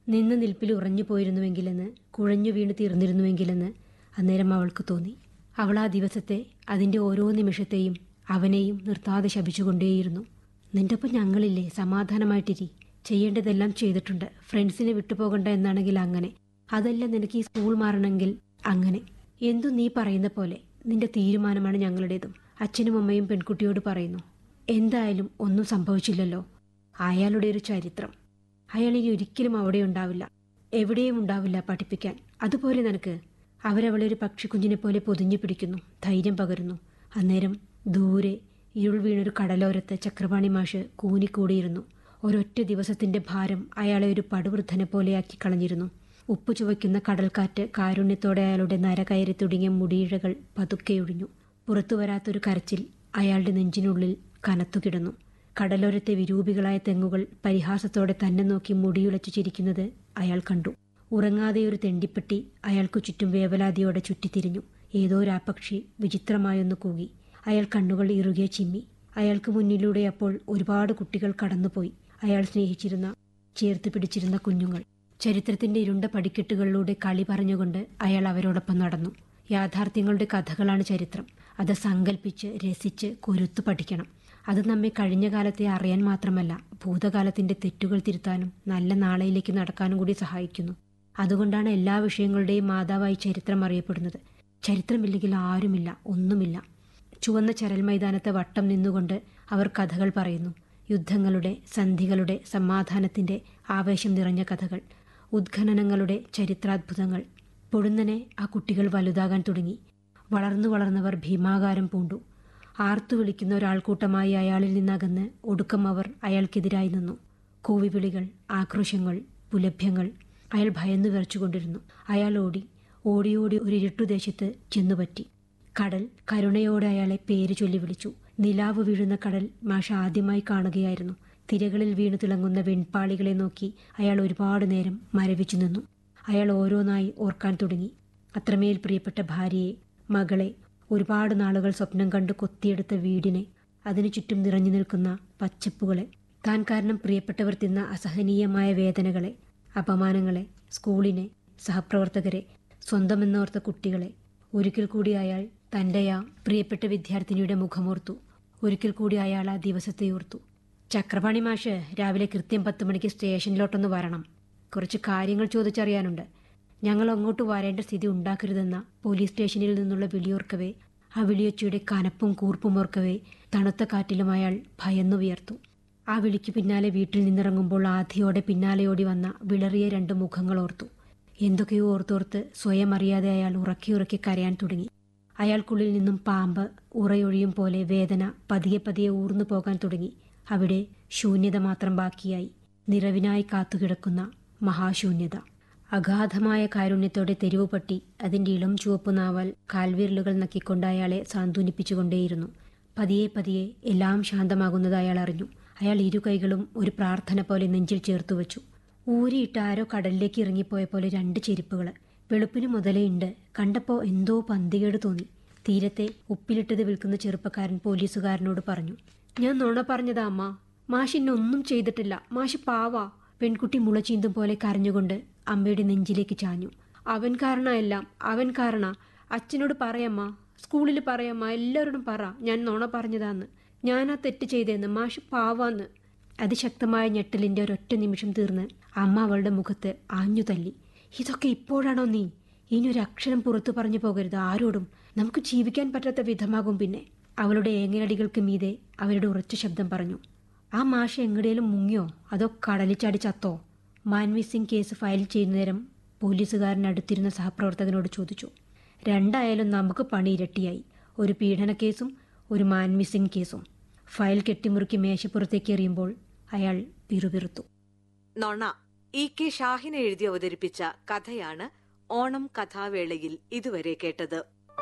നിന്ന് നിൽപ്പിൽ ഉറഞ്ഞു പോയിരുന്നുവെങ്കിലെന്ന് കുഴഞ്ഞു വീണ് തീർന്നിരുന്നുവെങ്കിലെന്ന് അന്നേരം അവൾക്ക് തോന്നി അവൾ ആ ദിവസത്തെ അതിൻ്റെ ഓരോ നിമിഷത്തെയും അവനെയും നിർത്താതെ ശപിച്ചുകൊണ്ടേയിരുന്നു നിന്റെ ഒപ്പം ഞങ്ങളില്ലേ സമാധാനമായിട്ടിരി ചെയ്യേണ്ടതെല്ലാം ചെയ്തിട്ടുണ്ട് ഫ്രണ്ട്സിനെ വിട്ടുപോകണ്ട എന്നാണെങ്കിൽ അങ്ങനെ അതല്ല നിനക്ക് ഈ സ്കൂൾ മാറണമെങ്കിൽ അങ്ങനെ എന്തു നീ പറയുന്ന പോലെ നിന്റെ തീരുമാനമാണ് ഞങ്ങളുടേതും അച്ഛനും അമ്മയും പെൺകുട്ടിയോട് പറയുന്നു എന്തായാലും ഒന്നും സംഭവിച്ചില്ലല്ലോ അയാളുടെ ഒരു ചരിത്രം അയാൾ ഇനി ഒരിക്കലും അവിടെ ഉണ്ടാവില്ല എവിടെയും ഉണ്ടാവില്ല പഠിപ്പിക്കാൻ അതുപോലെ നിനക്ക് അവരവളെ ഒരു പക്ഷിക്കുഞ്ഞിനെ പോലെ പൊതിഞ്ഞു പിടിക്കുന്നു ധൈര്യം പകരുന്നു അന്നേരം ദൂരെ ഇരുൾ വീണൊരു കടലോരത്ത് ചക്രപാണി മാഷ് കൂനിക്കൂടിയിരുന്നു ഒരൊറ്റ ദിവസത്തിന്റെ ഭാരം അയാളെ ഒരു പടുവൃദ്ധനെ പോലെയാക്കി കളഞ്ഞിരുന്നു ഉപ്പു ചുവയ്ക്കുന്ന കടൽക്കാറ്റ് കാരുണ്യത്തോടെ അയാളുടെ നര കയറി തുടങ്ങിയ മുടിയിഴകൾ പതുക്കെയൊഴിഞ്ഞു പുറത്തു വരാത്തൊരു കരച്ചിൽ അയാളുടെ നെഞ്ചിനുള്ളിൽ കനത്തുകിടന്നു കടലോരത്തെ വിരൂപികളായ തെങ്ങുകൾ പരിഹാസത്തോടെ തന്നെ നോക്കി മുടിയുലച്ചു ചിരിക്കുന്നത് അയാൾ കണ്ടു ഉറങ്ങാതെ ഒരു തെണ്ടിപ്പെട്ടി അയാൾക്കു ചുറ്റും വേവലാതിയോടെ ചുറ്റിത്തിരിഞ്ഞു ഏതോ രാപ്പക്ഷി വിചിത്രമായൊന്ന് കൂകി അയാൾ കണ്ണുകൾ ഇറുകെ ചിമ്മി അയാൾക്ക് മുന്നിലൂടെ അപ്പോൾ ഒരുപാട് കുട്ടികൾ കടന്നുപോയി അയാൾ സ്നേഹിച്ചിരുന്ന ചേർത്ത് പിടിച്ചിരുന്ന കുഞ്ഞുങ്ങൾ ചരിത്രത്തിന്റെ ഇരുണ്ട പടിക്കെട്ടുകളിലൂടെ കളി പറഞ്ഞുകൊണ്ട് അയാൾ അവരോടൊപ്പം നടന്നു യാഥാർത്ഥ്യങ്ങളുടെ കഥകളാണ് ചരിത്രം അത് സങ്കല്പിച്ച് രസിച്ച് കൊരുത്തു പഠിക്കണം അത് നമ്മെ കഴിഞ്ഞ കാലത്തെ അറിയാൻ മാത്രമല്ല ഭൂതകാലത്തിന്റെ തെറ്റുകൾ തിരുത്താനും നല്ല നാളെയിലേക്ക് നടക്കാനും കൂടി സഹായിക്കുന്നു അതുകൊണ്ടാണ് എല്ലാ വിഷയങ്ങളുടെയും മാതാവായി ചരിത്രം അറിയപ്പെടുന്നത് ചരിത്രമില്ലെങ്കിൽ ആരുമില്ല ഒന്നുമില്ല ചുവന്ന ചരൽ മൈതാനത്തെ വട്ടം നിന്നുകൊണ്ട് അവർ കഥകൾ പറയുന്നു യുദ്ധങ്ങളുടെ സന്ധികളുടെ സമാധാനത്തിന്റെ ആവേശം നിറഞ്ഞ കഥകൾ ഉദ്ഖനനങ്ങളുടെ ചരിത്രാത്ഭുതങ്ങൾ പൊടുന്നനെ ആ കുട്ടികൾ വലുതാകാൻ തുടങ്ങി വളർന്നു വളർന്നവർ ഭീമാകാരം പൂണ്ടു ആർത്തു വിളിക്കുന്ന ഒരാൾക്കൂട്ടമായി അയാളിൽ നിന്നകന്ന് ഒടുക്കം അവർ അയാൾക്കെതിരായി നിന്നു കൂവിവിളികൾ ആക്രോശങ്ങൾ പുലഭ്യങ്ങൾ അയാൾ ഭയന്നു വിറച്ചുകൊണ്ടിരുന്നു അയാൾ ഓടി ഓടി ഓടി ഒരു ഇരുട്ടുദേശത്ത് ചെന്നുപറ്റി കടൽ കരുണയോടെ അയാളെ പേര് ചൊല്ലി വിളിച്ചു നിലാവ് വീഴുന്ന കടൽ മാഷ ആദ്യമായി കാണുകയായിരുന്നു തിരകളിൽ വീണു തിളങ്ങുന്ന വെൺപാളികളെ നോക്കി അയാൾ ഒരുപാട് നേരം മരവിച്ചു നിന്നു അയാൾ ഓരോന്നായി ഓർക്കാൻ തുടങ്ങി അത്രമേൽ പ്രിയപ്പെട്ട ഭാര്യയെ മകളെ ഒരുപാട് നാളുകൾ സ്വപ്നം കണ്ട് കൊത്തിയെടുത്ത വീടിനെ അതിനു ചുറ്റും നിറഞ്ഞു നിൽക്കുന്ന പച്ചപ്പുകളെ താൻ കാരണം പ്രിയപ്പെട്ടവർ തിന്ന അസഹനീയമായ വേദനകളെ അപമാനങ്ങളെ സ്കൂളിനെ സഹപ്രവർത്തകരെ സ്വന്തമെന്നോർത്ത കുട്ടികളെ ഒരിക്കൽ കൂടി അയാൾ തൻ്റെ ആ പ്രിയപ്പെട്ട വിദ്യാർത്ഥിനിയുടെ മുഖമോർത്തു ഒരിക്കൽ കൂടി അയാൾ ആ ദിവസത്തെ ഓർത്തു ചക്രപാണി മാഷ് രാവിലെ കൃത്യം പത്ത് മണിക്ക് സ്റ്റേഷനിലോട്ടൊന്ന് വരണം കുറച്ച് കാര്യങ്ങൾ ചോദിച്ചറിയാനുണ്ട് ഞങ്ങൾ അങ്ങോട്ട് വരേണ്ട സ്ഥിതി ഉണ്ടാക്കരുതെന്ന പോലീസ് സ്റ്റേഷനിൽ നിന്നുള്ള വിളിയോർക്കവേ ആ വിളിയൊച്ചയുടെ കനപ്പും കൂർപ്പും ഓർക്കവേ തണുത്ത കാറ്റിലും അയാൾ ഭയന്നു വിയർത്തു ആ വിളിക്ക് പിന്നാലെ വീട്ടിൽ നിന്നിറങ്ങുമ്പോൾ ആധിയോടെ പിന്നാലെയോടി വന്ന വിളറിയ രണ്ട് മുഖങ്ങൾ ഓർത്തു എന്തൊക്കെയോ ഓർത്തോർത്ത് സ്വയം അറിയാതെ അയാൾ ഉറക്കി ഉറക്കി കരയാൻ തുടങ്ങി അയാൾക്കുള്ളിൽ നിന്നും പാമ്പ് ഉറയൊഴിയും പോലെ വേദന പതിയെ പതിയെ ഊർന്നു പോകാൻ തുടങ്ങി അവിടെ ശൂന്യത മാത്രം ബാക്കിയായി നിറവിനായി കാത്തുകിടക്കുന്ന മഹാശൂന്യത അഗാധമായ കാരുണ്യത്തോടെ തെരുവുപട്ടി അതിന്റെ ഇളം ചുവപ്പു നാവാൽ കാൽവിരലുകൾ നക്കിക്കൊണ്ട് അയാളെ സാന്ത്വനിപ്പിച്ചുകൊണ്ടേയിരുന്നു പതിയെ പതിയെ എല്ലാം ശാന്തമാകുന്നത് അയാൾ അറിഞ്ഞു അയാൾ ഇരു കൈകളും ഒരു പ്രാർത്ഥന പോലെ നെഞ്ചിൽ ചേർത്തു വെച്ചു ഊരിയിട്ട് ആരോ കടലിലേക്ക് ഇറങ്ങിപ്പോയ പോലെ രണ്ട് ചെരുപ്പുകൾ വെളുപ്പിന് മുതലേ ഉണ്ട് കണ്ടപ്പോ എന്തോ പന്തികേട് തോന്നി തീരത്തെ ഉപ്പിലിട്ടത് വിൽക്കുന്ന ചെറുപ്പക്കാരൻ പോലീസുകാരനോട് പറഞ്ഞു ഞാൻ നുണ പറഞ്ഞതാ അമ്മ മാഷിന്നെ ഒന്നും ചെയ്തിട്ടില്ല മാഷ് പാവാ പെൺകുട്ടി മുളചീന്തും പോലെ കരഞ്ഞുകൊണ്ട് അമ്മയുടെ നെഞ്ചിലേക്ക് ചാഞ്ഞു അവൻ കാരണമെല്ലാം അവൻ കാരണ അച്ഛനോട് പറയമ്മ സ്കൂളിൽ പറയമ്മ എല്ലാവരോടും പറ ഞാൻ നുണ പറഞ്ഞതാന്ന് ഞാൻ ആ തെറ്റ് ചെയ്തേന്ന് മാഷ് പാവാന്ന് അതിശക്തമായ ഞെട്ടലിന്റെ ഒരൊറ്റ നിമിഷം തീർന്ന് അമ്മ അവളുടെ മുഖത്ത് ആഞ്ഞു തല്ലി ഇതൊക്കെ ഇപ്പോഴാണോ നീ ഇനി ഒരു അക്ഷരം പുറത്തു പറഞ്ഞു പോകരുത് ആരോടും നമുക്ക് ജീവിക്കാൻ പറ്റാത്ത വിധമാകും പിന്നെ അവളുടെ ഏങ്ങലടികൾക്ക് മീതെ അവരുടെ ഉറച്ച ശബ്ദം പറഞ്ഞു ആ മാഷ് എങ്ങടേലും മുങ്ങിയോ അതോ കടലിൽ ചാടി ചത്തോ മാൻ മിസ്സിംഗ് കേസ് ഫയൽ ചെയ്യുന്ന നേരം പോലീസുകാരൻ അടുത്തിരുന്ന സഹപ്രവർത്തകനോട് ചോദിച്ചു രണ്ടായാലും നമുക്ക് പണി ഇരട്ടിയായി ഒരു പീഡന കേസും ഒരു മാൻ മിസ്സിംഗ് കേസും ഫയൽ കെട്ടിമുറുക്കി മേശപ്പുറത്തേക്ക് എറിയുമ്പോൾ അയാൾ പിറുപിറുത്തു നൊണ ഇ കെ ഷാഹിന എഴുതി അവതരിപ്പിച്ച കഥയാണ് ഓണം കഥാവേളയിൽ ഇതുവരെ കേട്ടത്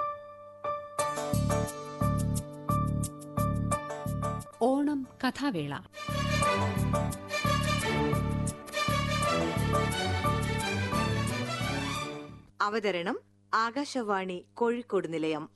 ഓണം കഥാവേള അവതരണം ആകാശവാണി കോഴിക്കോട് നിലയം